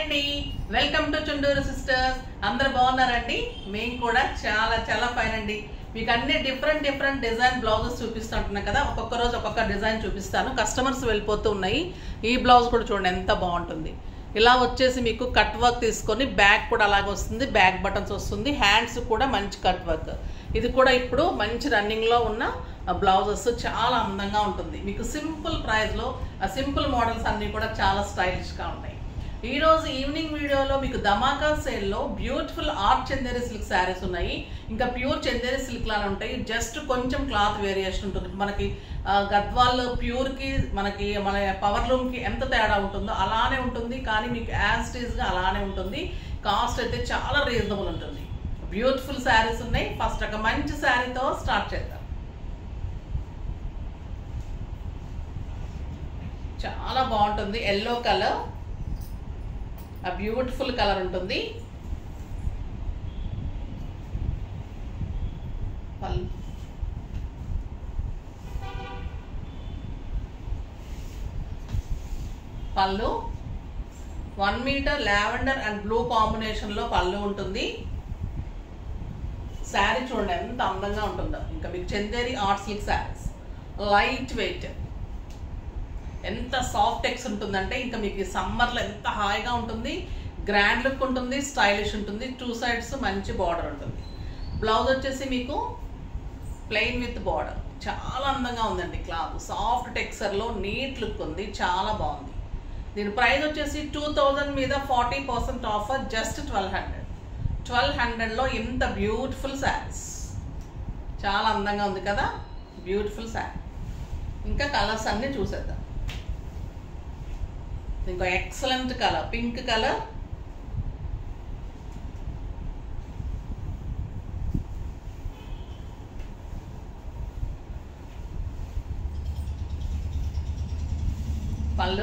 అండి welcome to Chunduru sisters అందరు బాగున్నారండి మేము కూడా చాలా చాలా ఫైన్ అండి మీకు అన్ని డిఫరెంట్ డిఫరెంట్ డిజైన్ బ్లౌజెస్ చూపిస్తుంటున్నాం కదా ఒక్కొక్క రోజు ఒక్కొక్క డిజైన్ చూపిస్తాను కస్టమర్స్ వెళ్ళిపోతూ ఉన్నాయి ఈ బ్లౌజ్ కూడా చూడండి ఎంత బాగుంటుంది ఇలా వచ్చేసి మీకు కట్ వర్క్ తీసుకొని బ్యాక్ కూడా అలాగే వస్తుంది బ్యాక్ బటన్స్ వస్తుంది హ్యాండ్స్ కూడా మంచి కట్ వర్క్ ఇది కూడా ఇప్పుడు మంచి రన్నింగ్లో ఉన్న బ్లౌజెస్ చాలా అందంగా ఉంటుంది మీకు సింపుల్ ప్రైస్లో ఆ సింపుల్ మోడల్స్ అన్నీ కూడా చాలా స్టైలిష్గా ఉంటాయి ఈ రోజు ఈవినింగ్ వీడియోలో మీకు ధమాకా సేల్లో beautiful art Chanderi silk saris ఉన్నాయి ఇంకా ప్యూర్ చందేరి సిల్క్ లాగా ఉంటాయి జస్ట్ కొంచెం క్లాత్ వేరియేషన్ ఉంటుంది మనకి ఆ, గద్వాల్ ప్యూర్కి మనకి మన పవర్ లూమ్కి ఎంత తేడా ఉంటుందో అలానే ఉంటుంది కానీ మీకు యాజ్ గా అలానే ఉంటుంది కాస్ట్ అయితే చాలా రీజనబుల్ ఉంటుంది బ్యూటిఫుల్ శారీస్ ఉన్నాయి ఫస్ట్ ఒక మంచి శారీతో స్టార్ట్ చేద్దాం చాలా బాగుంటుంది ఎల్లో కలర్ ఆ బ్యూటిఫుల్ కలర్ ఉంటుంది పల్- పళ్ళు one metre lavender and blue కాంబినేషన్లో పళ్ళు ఉంటుంది శారీ చూడండి ఎంత అందంగా ఉంటుందో ఇంకా మీకు Chanderi art silk saris light weight ఎంత సాఫ్ట్ ఎక్స్ ఉంటుందంటే ఇంకా మీకు ఈ సమ్మర్లో ఎంత హాయిగా ఉంటుంది గ్రాండ్ లుక్ ఉంటుంది స్టైలిష్ ఉంటుంది టూ సైడ్స్ మంచి బార్డర్ ఉంటుంది బ్లౌజ్ వచ్చేసి మీకు ప్లెయిన్ విత్ బార్డర్ చాలా అందంగా ఉందండి క్లాత్ సాఫ్ట్ టెక్స్చర్లో నీట్ లుక్ ఉంది చాలా బాగుంది దీని ప్రైస్ వచ్చేసి టూ థౌజండ్ మీద forty percent offer just twelve hundred twelve హండ్రెడ్లో ఇంత బ్యూటిఫుల్ శారీస్ చాలా అందంగా ఉంది కదా బ్యూటిఫుల్ శారీ ఇంకా కలర్స్ అన్నీ చూసేద్దాం ఇంకో ఎక్సలెంట్ కలర్ పింక్ కలర్ పళ్ళు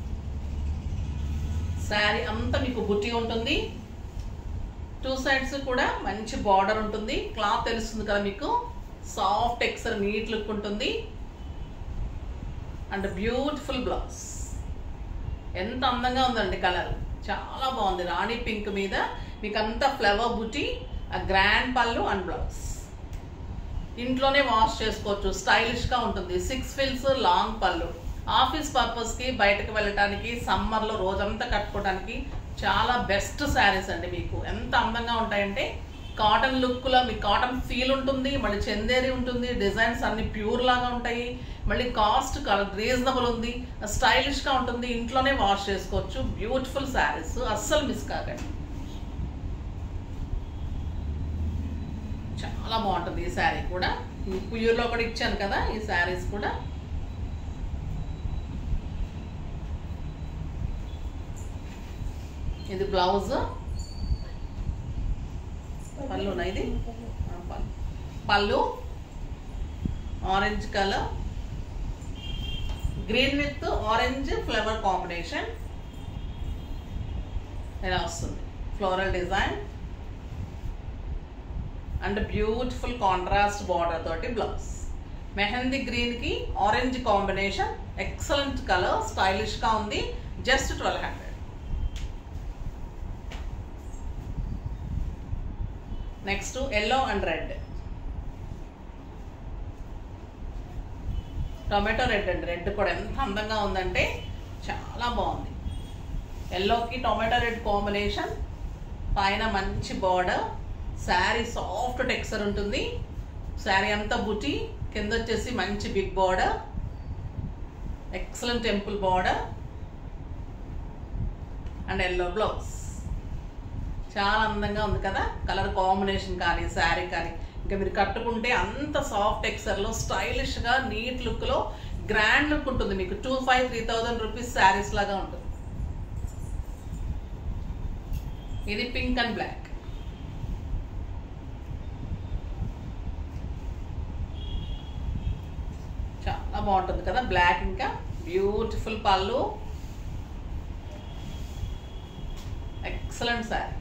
శారీ అంతా మీకు బుట్టి ఉంటుంది టూ సైడ్స్ కూడా మంచి బార్డర్ ఉంటుంది క్లాత్ తెలుస్తుంది కదా మీకు సాఫ్ట్ టెక్స్చర్ నీట్ లుక్ ఉంటుంది అండ్ బ్యూటిఫుల్ బ్లౌజ్ ఎంత అందంగా ఉందండి కలర్ చాలా బాగుంది రాణి పింక్ మీద మీకు అంతా ఫ్లవర్ బుటీ ఆ గ్రాండ్ పళ్ళు అండ్ బ్లౌజ్ ఇంట్లోనే వాష్ చేసుకోవచ్చు స్టైలిష్గా ఉంటుంది సిక్స్ ఫిల్స్ లాంగ్ పళ్ళు ఆఫీస్ పర్పస్కి బయటకు వెళ్ళటానికి సమ్మర్లో రోజంతా కట్టుకోవడానికి చాలా బెస్ట్ శారీస్ అండి మీకు ఎంత అందంగా ఉంటాయంటే కాటన్ లుక్లో మీకు కాటన్ ఫీల్ ఉంటుంది మళ్ళీ చందేరి ఉంటుంది డిజైన్స్ అన్ని ప్యూర్ లాగా ఉంటాయి మళ్ళీ కాస్ట్ రీజనబుల్ ఉంది స్టైలిష్గా ఉంటుంది ఇంట్లోనే వాష్ చేసుకోవచ్చు బ్యూటిఫుల్ శారీస్ అస్సలు మిస్ కాకండి చాలా బాగుంటుంది ఈ శారీ కూడా పుయ్యూరులో కూడా ఇచ్చాను కదా ఈ శారీస్ కూడా ఇది బ్లౌజ్ పళ్ళునా ఇది ఆ, పళ్ళు పళ్ళు orange colour green with orange flower combination ఇలా వస్తుంది floral design and beautiful contrast border తోటి బ్లౌజ్ మెహందీ గ్రీన్ కి orange combination excellent colour stylish గా ఉంది just twelve hundred next yellow and red tomato red అండి రెడ్ కూడా ఎంత అందంగా ఉందంటే చాలా బాగుంది ఎల్లోకి టొమాటో రెడ్ కాంబినేషన్ పైన మంచి బార్డర్ శారీ సాఫ్ట్ టెక్స్చర్ ఉంటుంది శారీ అంతా బుటీ కింద వచ్చేసి మంచి big border excellent temple border and yellow blouse చాలా అందంగా ఉంది కదా కలర్ కాంబినేషన్ కానీ శారీ కానీ ఇంకా మీరు కట్టుకుంటే అంత సాఫ్ట్ టెక్స్చర్లో స్టైలిష్గా నీట్ లుక్లో గ్రాండ్ లుక్ ఉంటుంది మీకు two five three thousand rupees saris లాగా ఉంటుంది ఇది పింక్ అండ్ బ్లాక్ చాలా బాగుంటుంది కదా బ్లాక్ ఇంకా బ్యూటిఫుల్ పళ్ళు ఎక్సలెంట్ శారీ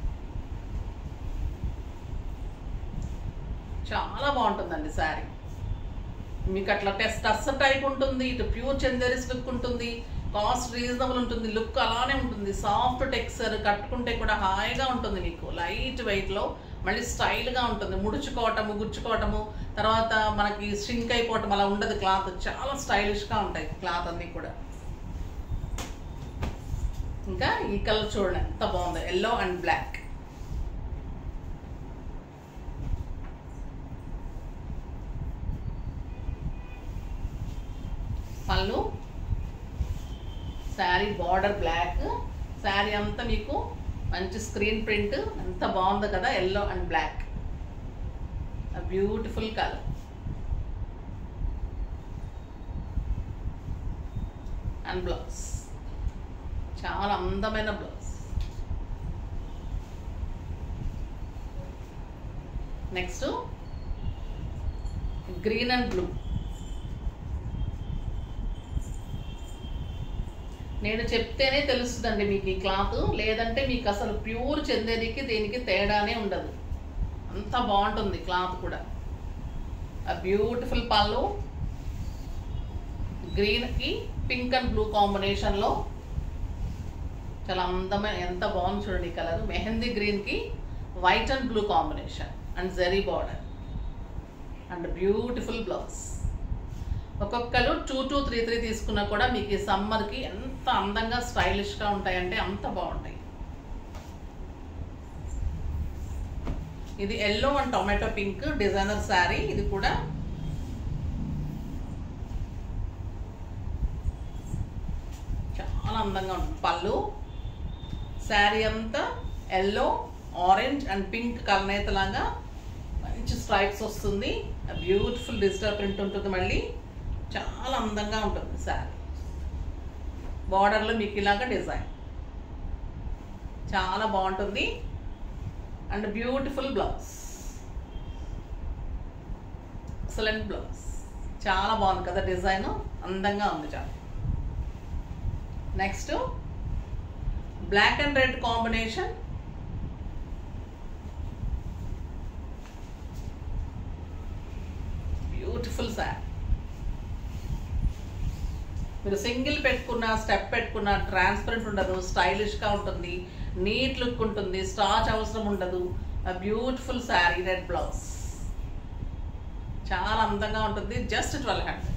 చాలా బాగుంటుందండి శారీ మీకు అట్లా టెస్ట్ టస్ టైప్ ఉంటుంది ఇటు ప్యూర్ చందేరిస్ లుక్ ఉంటుంది కాస్ట్ రీజనబుల్ ఉంటుంది లుక్ అలానే ఉంటుంది సాఫ్ట్ టెక్స్చర్ కట్టుకుంటే కూడా హాయిగా ఉంటుంది మీకు లైట్ వెయిట్లో మళ్ళీ స్టైల్గా ఉంటుంది ముడుచుకోవటము గుచ్చుకోవటము తర్వాత మనకి ష్రింక్ అయిపోవటం అలా ఉండదు క్లాత్ చాలా స్టైలిష్గా ఉంటాయి క్లాత్ అన్నీ కూడా ఇంకా ఈ కలర్ చూడండి ఎంత బాగుంది ఎల్లో అండ్ బ్లాక్ పళ్ళు శారీ బార్డర్ బ్లాక్ శారీ అంతా మీకు మంచి స్క్రీన్ ప్రింట్ ఎంత బాగుంది కదా yellow and black beautiful colour and blouse చాలా అందమైన blouse next green and blue నేను చెప్తేనే తెలుస్తుందండి మీకు ఈ క్లాత్ లేదంటే మీకు అసలు ప్యూర్ చెందేదికి దీనికి తేడానే ఉండదు అంత బాగుంటుంది క్లాత్ కూడా ఆ బ్యూటిఫుల్ పళ్ళు గ్రీన్కి పింక్ అండ్ బ్లూ కాంబినేషన్లో చాలా అందమైన ఎంత బాగుంది చూడండి ఈ కలర్ మెహందీ గ్రీన్కి white and blue combination and zari border and beautiful blouse ఒక్కొక్కరు టూ టూ త్రీ త్రీ తీసుకున్నా కూడా మీకు ఈ సమ్మర్కి ఎంత అందంగా స్టైలిష్గా ఉంటాయంటే అంత బాగుంటాయి ఇది yellow and tomato pink designer sari ఇది కూడా చాలా అందంగా ఉంటుంది పళ్ళు శారీ అంతా ఎల్లో ఆరెంజ్ అండ్ పింక్ కలనేతలాగా మంచి స్ట్రైప్స్ వస్తుంది బ్యూటిఫుల్ డిజిటల్ ప్రింట్ ఉంటుంది మళ్ళీ చాలా అందంగా ఉంటుంది శారీ బార్డర్లో మీకు ఇలాగా డిజైన్ చాలా బాగుంటుంది and beautiful blouse excellent blouse చాలా బాగుంది కదా డిజైన్ అందంగా ఉంది చాలా next black and red combination beautiful sari మీరు సింగిల్ పెట్టుకున్న స్టెప్ పెట్టుకున్న ట్రాన్స్పరెంట్ ఉండదు స్టైలిష్గా ఉంటుంది నీట్ లుక్ ఉంటుంది స్టార్చ్ అవసరం ఉండదు బ్యూటిఫుల్ శారీ రెడ్ బ్లౌజ్ చాలా అందంగా ఉంటుంది జస్ట్ ట్వెల్వ్ హండ్రెడ్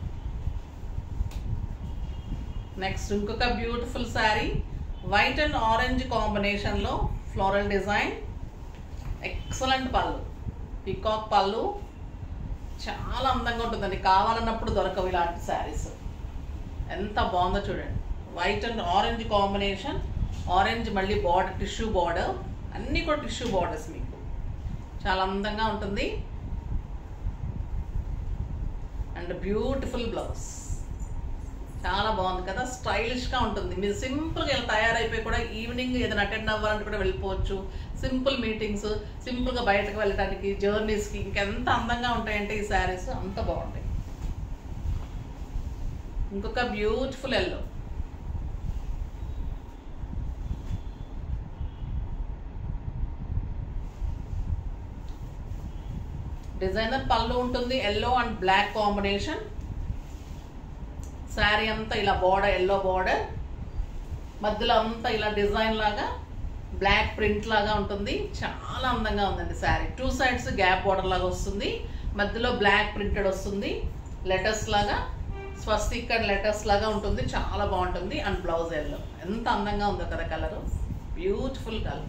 నెక్స్ట్ ఇంకొక beautiful sari white and orange కాంబినేషన్లో ఫ్లోరల్ డిజైన్ ఎక్సలెంట్ పళ్ళు పికాక్ పళ్ళు చాలా అందంగా ఉంటుందండి కావాలన్నప్పుడు దొరకవు ఇలాంటి శారీస్ ఎంత బాగుందో చూడండి white and orange combination orange మళ్ళీ బార్డర్ టిష్యూ బార్డర్ అన్నీ కూడా టిష్యూ బార్డర్స్ మీకు చాలా అందంగా ఉంటుంది అండ్ బ్యూటిఫుల్ బ్లౌజ్ చాలా బాగుంది కదా స్టైలిష్గా ఉంటుంది మీరు సింపుల్గా ఇలా తయారైపోయి కూడా ఈవినింగ్ ఏదైనా అటెండ్ అవ్వాలంటే కూడా వెళ్ళిపోవచ్చు సింపుల్ మీటింగ్స్ సింపుల్గా బయటకు వెళ్ళడానికి జర్నీస్కి ఇంకెంత అందంగా ఉంటాయంటే ఈ శారీస్ అంత బాగుంటాయి ఇంకొక బ్యూటిఫుల్ ఎల్లో డిజైనర్ పళ్ళు ఉంటుంది yellow and black combination sari అంతా ఇలా బోర్డర్ ఎల్లో బోర్డర్ మధ్యలో అంతా ఇలా డిజైన్ లాగా బ్లాక్ ప్రింట్ లాగా ఉంటుంది చాలా అందంగా ఉందండి sari two sides gap border లాగా వస్తుంది మధ్యలో బ్లాక్ ప్రింటెడ్ వస్తుంది లెటర్స్ లాగా స్వస్తిక్ అండ్ లెటర్స్ లాగా ఉంటుంది చాలా బాగుంటుంది అండ్ బ్లౌజ్ ఎల్లో ఎంత అందంగా ఉందో కదా కలరు బ్యూటిఫుల్ కలర్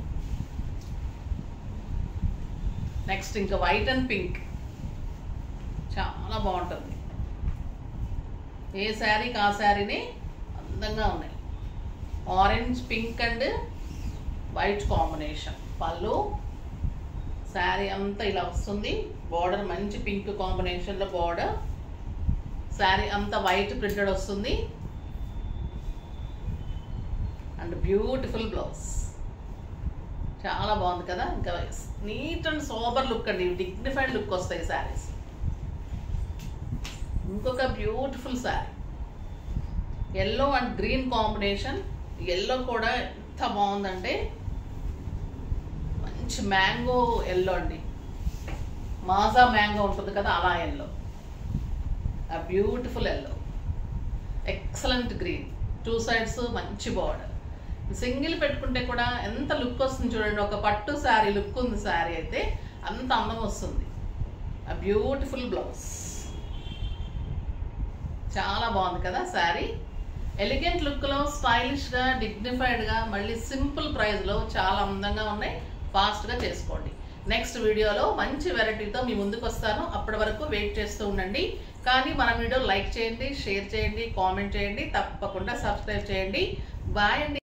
నెక్స్ట్ ఇంకా వైట్ అండ్ పింక్ చాలా బాగుంటుంది ఏ శారీకి ఆ శారీని అందంగా ఉన్నాయి orange pink and white combination పళ్ళు శారీ అంతా ఇలా వస్తుంది బార్డర్ మంచి పింక్ కాంబినేషన్లో బార్డర్ శారీ అంతా వైట్ ప్రింటెడ్ వస్తుంది అండ్ బ్యూటిఫుల్ బ్లౌజ్ చాలా బాగుంది కదా ఇంకా నీట్ అండ్ సోబర్ లుక్ అండి డిగ్నిఫైడ్ లుక్ వస్తాయి శారీస్ ఇంకొక beautiful sari yellow and green combination yellow కూడా ఎంత బాగుందంటే మంచి మ్యాంగో ఎల్లో అండి మాజా మ్యాంగో ఉంటుంది కదా అలా ఎల్లో ఆ beautiful yellow excellent green two sides మంచి బార్డర్ సింగిల్ పెట్టుకుంటే కూడా ఎంత లుక్ వస్తుంది చూడండి ఒక పట్టు శారీ లుక్ ఉంది శారీ అయితే అంత అందం వస్తుంది ఆ బ్యూటిఫుల్ బ్లౌజ్ చాలా బాగుంది కదా శారీ ఎలిగెంట్ లుక్లో స్టైలిష్గా డిగ్నిఫైడ్గా మళ్ళీ సింపుల్ ప్రైస్లో చాలా అందంగా ఉన్నాయి ఫాస్ట్గా చేసుకోండి నెక్స్ట్ వీడియోలో మంచి వెరైటీతో మీ ముందుకు వస్తాను అప్పటి వరకు వెయిట్ చేస్తూ ఉండండి కానీ మన వీడియో లైక్ చేయండి షేర్ చేయండి కామెంట్ చేయండి తప్పకుండా సబ్స్క్రైబ్ చేయండి బాయ్ అండి